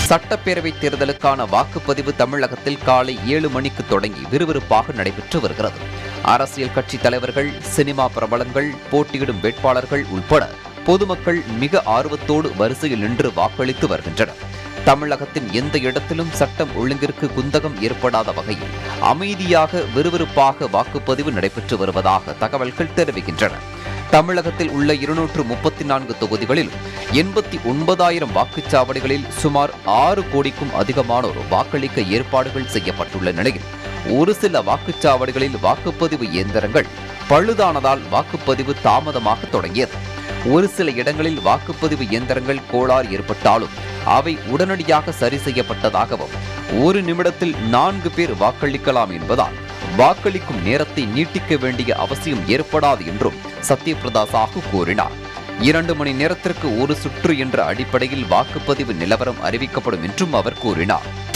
சட்டப்பேரவை தேர்தலுக்கான வாக்குப்பதிவு தமிழகத்தில் காலை ஏழு மணிக்கு தொடங்கி விறுவிறுப்பாக நடைபெற்று வருகிறது அரசியல் கட்சி தலைவர்கள் சினிமா பிரபலங்கள் போட்டியிடும் வேட்பாளர்கள் உட்பட பொதுமக்கள் மிக ஆர்வத்தோடு வரிசையில் நின்று வாக்களித்து வருகின்றனர் தமிழகத்தின் எந்த இடத்திலும் சட்டம் ஒழுங்கிற்கு குந்தகம் ஏற்படாத வகையில் அமைதியாக விறுவிறுப்பாக வாக்குப்பதிவு நடைபெற்று வருவதாக தகவல்கள் தெரிவிக்கின்றன தமிழகத்தில் உள்ள இருநூற்று முப்பத்தி நான்கு தொகுதிகளிலும் எண்பத்தி ஒன்பதாயிரம் வாக்குச்சாவடிகளில் சுமார் ஆறு கோடிக்கும் அதிகமானோர் வாக்களிக்க ஏற்பாடுகள் செய்யப்பட்டுள்ள நிலையில் ஒரு சில வாக்குச்சாவடிகளில் வாக்குப்பதிவு இயந்திரங்கள் பழுதானதால் வாக்குப்பதிவு தாமதமாக தொடங்கியது ஒரு சில இடங்களில் வாக்குப்பதிவு இயந்திரங்கள் கோளாறு ஏற்பட்டாலும் அவை உடனடியாக சரி செய்யப்பட்டதாகவும் ஒரு நிமிடத்தில் நான்கு பேர் வாக்களிக்கலாம் என்பதால் வாக்களிக்கும் நேரத்தை நீட்டிக்க வேண்டிய அவசியம் ஏற்படாது என்றும் சத்யபிரதா சாஹூ கூறினார் இரண்டு மணி நேரத்திற்கு ஒரு சுற்று என்ற அடிப்படையில் வாக்குப்பதிவு நிலவரம் அறிவிக்கப்படும் என்றும் அவர் கூறினார்